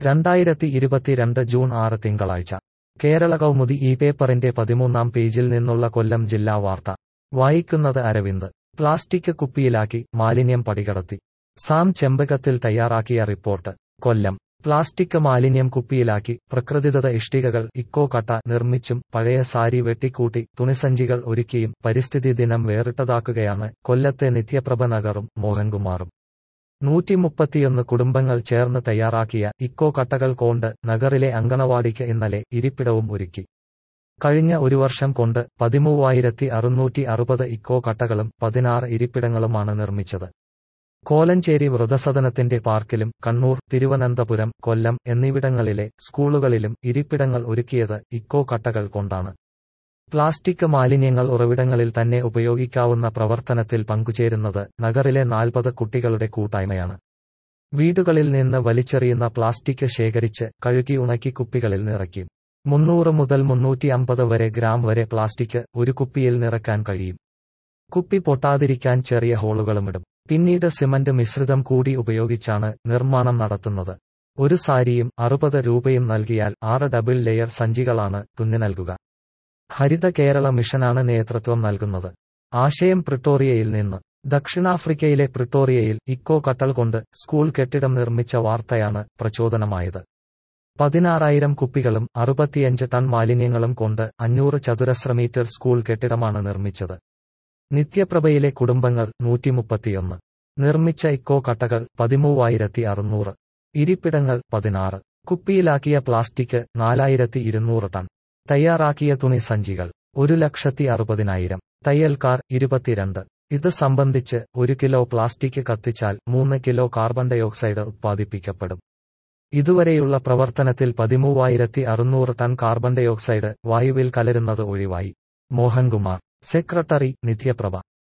രണ്ടായിരത്തി ഇരുപത്തിരണ്ട് ജൂൺ ആറ് തിങ്കളാഴ്ച കേരള കൗമുദി ഈ പേപ്പറിന്റെ പതിമൂന്നാം പേജിൽ നിന്നുള്ള കൊല്ലം ജില്ലാ വാർത്ത വായിക്കുന്നത് അരവിന്ദ് പ്ലാസ്റ്റിക് കുപ്പിയിലാക്കി മാലിന്യം പടികടത്തി സാം ചെമ്പകത്തിൽ തയ്യാറാക്കിയ റിപ്പോർട്ട് കൊല്ലം പ്ലാസ്റ്റിക് മാലിന്യം കുപ്പിയിലാക്കി പ്രകൃതിദത്ത ഇഷ്ടികകൾ ഇക്കോ കട്ട നിർമ്മിച്ചും പഴയ സാരി വെട്ടിക്കൂട്ടി തുണിസഞ്ചികൾ ഒരുക്കിയും പരിസ്ഥിതി ദിനം വേറിട്ടതാക്കുകയാണ് കൊല്ലത്തെ നിത്യപ്രഭ നഗറും മോഹൻകുമാറും നൂറ്റിമുപ്പത്തിയൊന്ന് കുടുംബങ്ങൾ ചേർന്ന് തയ്യാറാക്കിയ ഇക്കോ കട്ടകൾ കൊണ്ട് നഗറിലെ അങ്കണവാടിക്ക് ഇന്നലെ ഇരിപ്പിടവും ഒരുക്കി കഴിഞ്ഞ ഒരു വർഷം കൊണ്ട് പതിമൂവായിരത്തി അറുന്നൂറ്റി അറുപത് ഇക്കോ കട്ടകളും പതിനാറ് ഇരിപ്പിടങ്ങളുമാണ് നിർമ്മിച്ചത് കോലഞ്ചേരി വൃതസദനത്തിന്റെ പാർക്കിലും കണ്ണൂർ തിരുവനന്തപുരം കൊല്ലം എന്നിവിടങ്ങളിലെ സ്കൂളുകളിലും ഇരിപ്പിടങ്ങൾ ഒരുക്കിയത് ഇക്കോ കട്ടകൾ കൊണ്ടാണ് പ്ലാസ്റ്റിക് മാലിന്യങ്ങൾ ഉറവിടങ്ങളിൽ തന്നെ ഉപയോഗിക്കാവുന്ന പ്രവർത്തനത്തിൽ പങ്കുചേരുന്നത് നഗറിലെ നാൽപ്പത് കുട്ടികളുടെ കൂട്ടായ്മയാണ് വീടുകളിൽ നിന്ന് വലിച്ചെറിയുന്ന പ്ലാസ്റ്റിക് ശേഖരിച്ച് കഴുകി ഉണക്കി കുപ്പികളിൽ നിറയ്ക്കും മുന്നൂറ് മുതൽ മുന്നൂറ്റി അമ്പത് വരെ ഗ്രാം വരെ പ്ലാസ്റ്റിക് ഒരു കുപ്പിയിൽ നിറയ്ക്കാൻ കഴിയും കുപ്പി പൊട്ടാതിരിക്കാൻ ചെറിയ ഹോളുകളുമിടും പിന്നീട് സിമന്റ് മിശ്രിതം കൂടി ഉപയോഗിച്ചാണ് നിർമ്മാണം നടത്തുന്നത് ഒരു സാരിയും അറുപത് രൂപയും നൽകിയാൽ ആറ് ഡബിൾ ലെയർ സഞ്ചികളാണ് തുന്നി നൽകുക ഹരിത കേരള മിഷനാണ് നേതൃത്വം നൽകുന്നത് ആശയം പ്രിട്ടോറിയയിൽ നിന്ന് ദക്ഷിണാഫ്രിക്കയിലെ പ്രിട്ടോറിയയിൽ ഇക്കോ കട്ടൽ കൊണ്ട് സ്കൂൾ കെട്ടിടം നിർമ്മിച്ച വാർത്തയാണ് പ്രചോദനമായത് പതിനാറായിരം കുപ്പികളും അറുപത്തിയഞ്ച് ടൺ മാലിന്യങ്ങളും കൊണ്ട് അഞ്ഞൂറ് ചതുരശ്ര മീറ്റർ സ്കൂൾ കെട്ടിടമാണ് നിർമ്മിച്ചത് നിത്യപ്രഭയിലെ കുടുംബങ്ങൾ നൂറ്റിമുപ്പത്തിയൊന്ന് നിർമ്മിച്ച ഇക്കോ കട്ടകൾ പതിമൂവായിരത്തി അറുന്നൂറ് ഇരിപ്പിടങ്ങൾ പതിനാറ് കുപ്പിയിലാക്കിയ പ്ലാസ്റ്റിക് നാലായിരത്തി ഇരുന്നൂറ് ടൺ തയ്യാറാക്കിയ തുണി സഞ്ചികൾ ഒരു ലക്ഷത്തി അറുപതിനായിരം തയ്യൽക്കാർ ഇരുപത്തിരണ്ട് ഇത് സംബന്ധിച്ച് ഒരു കിലോ പ്ലാസ്റ്റിക് കത്തിച്ചാൽ മൂന്ന് കിലോ കാർബൺ ഡയോക്സൈഡ് ഉത്പാദിപ്പിക്കപ്പെടും ഇതുവരെയുള്ള പ്രവർത്തനത്തിൽ പതിമൂവായിരത്തി അറുന്നൂറ് ടൺ കാർബൺ ഡയോക്സൈഡ് വായുവിൽ കലരുന്നത് ഒഴിവായി മോഹൻകുമാർ സെക്രട്ടറി നിത്യപ്രഭ